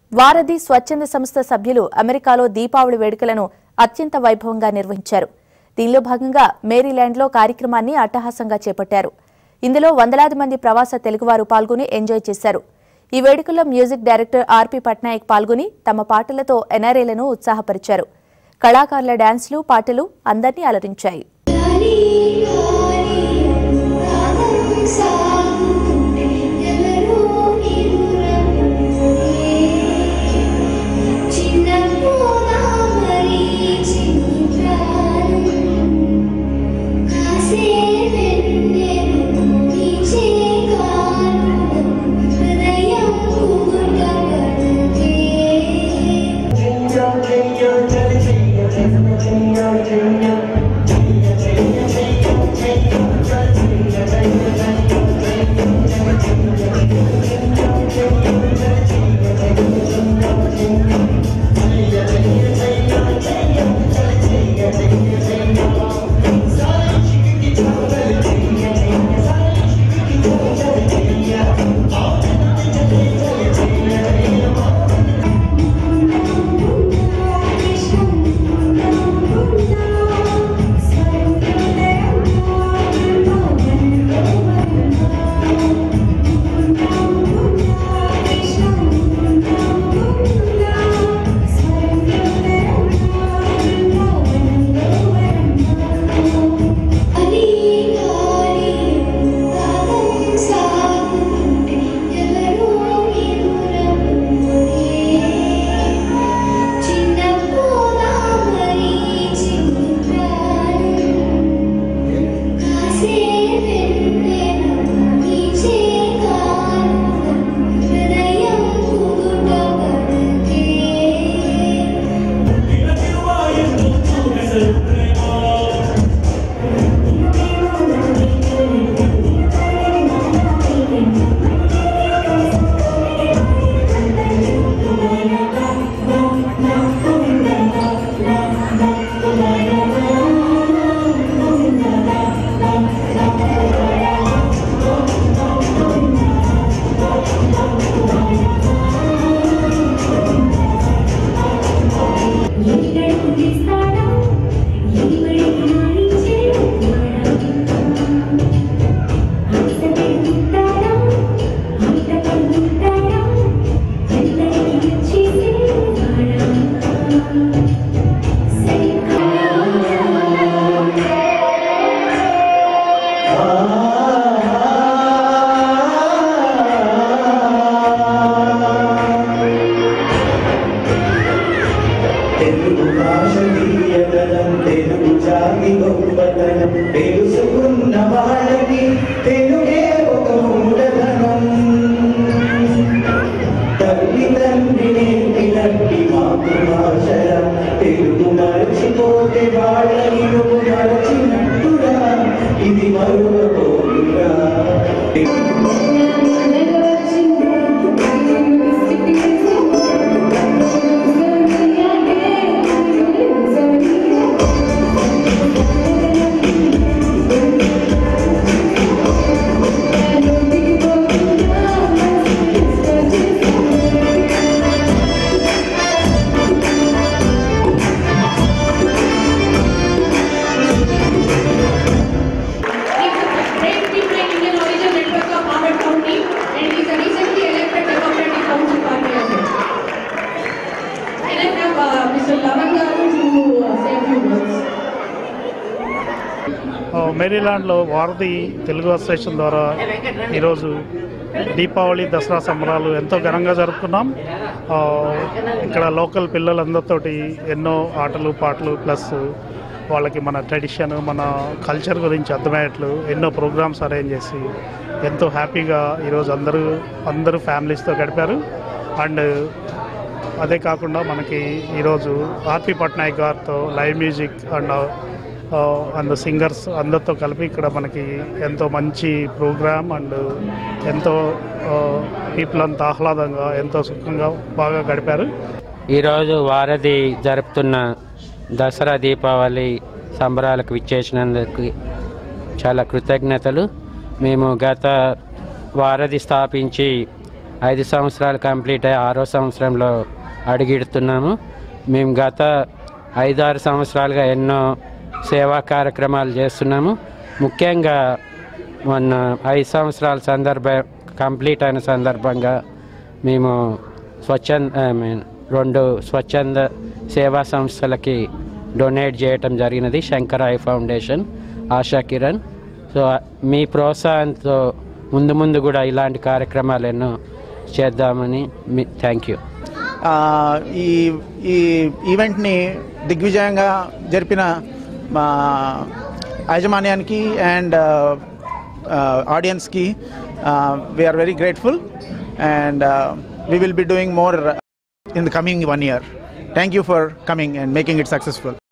వారధి స్వచ్ఛంద సంస్థ సభ్యులు అమెరికాలో దీపావళి వేడుకలను అత్యంత వైభవంగా నిర్వహించారు దీనిలో భాగంగా మేరీల్యాండ్లో కార్యక్రమాన్ని అట్టహాసంగా చేపట్టారు ఇందులో వందలాది మంది ప్రవాస తెలుగువారు పాల్గొని ఎంజాయ్ చేశారు ఈ వేడుకల్లో మ్యూజిక్ డైరెక్టర్ ఆర్పి పట్నాయక్ పాల్గొని తమ పాటలతో ఎన్ఆర్ఏలను ఉత్సాహపరిచారు కళాకారుల డాన్స్లు పాటలు అందరినీ అలరించాయి గాలి గాలి రాగం సాగుతుంటే ఎవరో నిదురపోయే చిన్న పోదామరి చిన్ని ప్రాణం కాసే వెన్నెలు నీచే కాలం హృదయం కూడబడదే గాలి గాలి రాగం సాగుతుంటే ఎవరో నిదురపోయే చిన్న పోదామరి చిన్ని ప్రాణం కాసే వెన్నెల నీచే కాలం హృదయం కూడబడదే తెలుగు భాష తీయదనం తెలుగు జాతి గొప్పతనం తెలుసుకున్న వాళ్ళకి తెలుగే ఒక మూలధనం తల్లి తండ్రి నేర్పినట్టి మాతృభాషరా తెలుగు మరచిపోతే వాళ్ళని నువ్వు మరచినట్టురా ఇది మరువబోతురా He's a great people in Indian origin network of Harvard County and he's a recently elected Democratic Council Party member. Can I have uh, Mr. Lavan Garu to uh, say a few words? ఆ, మేరీలాండ్లో వారధి Telugu association ద్వారా ఈరోజు దీపావళి దసరా సంబరాలు ఎంతో ఘనంగా జరుపుకున్నాం ఆ, ఇక్కడ లోకల్ పిల్లలందరితోటి ఎన్నో ఆటలు పాటలు ప్లస్ వాళ్ళకి మన ట్రెడిషన్ మన కల్చర్ గురించి అర్థమయ్యేట్లు ఎన్నో ప్రోగ్రామ్స్ అరేంజ్ చేసి ఎంతో హ్యాపీగా ఈరోజు అందరూ అందరూ ఫ్యామిలీస్తో గడిపారు అండ్ అదే కాకుండా మనకి ఈరోజు ఆర్పి పట్నాయక్ గారితో live music and and singers అందరితో కలిపి ఇక్కడ మనకి ఎంతో మంచి ప్రోగ్రామ్ అండ్ ఎంతో పీపుల్ అంతా ఆహ్లాదంగా ఎంతో సుఖంగా బాగా గడిపారు ఈరోజు వారధి జరుపుతున్న దసరా దీపావళి సంబరాలకు విచ్చేసినందుకు చాలా కృతజ్ఞతలు మేము గత వారధి స్థాపించి ఐదు సంవత్సరాలు కంప్లీట్ అయ్యి ఆరో సంవత్సరంలో అడుగిడుతున్నాము మేము గత ఐదారు సంవత్సరాలుగా ఎన్నో సేవా కార్యక్రమాలు చేస్తున్నాము ముఖ్యంగా మొన్న ఐదు సంవత్సరాల సందర్భ కంప్లీట్ అయిన సందర్భంగా మేము స్వచ్ఛంద ఐ మీన్ రెండు స్వచ్ఛంద సేవా సంస్థలకి డొనేట్ చేయటం జరిగినది Shankar eye foundation Asha Kiran so మీ ప్రోత్సాహంతో ముందు ముందు కూడా ఇలాంటి కార్యక్రమాలు ఎన్నో చేద్దామని మీ థ్యాంక్ యూ ఆ, ఈ ఈ ఈవెంట్ని దిగ్విజయంగా జరిపిన మా యాజమాన్యానికి అండ్ ఆడియన్స్కి we are very grateful and we will be doing more in the coming one year thank you for coming and making it successful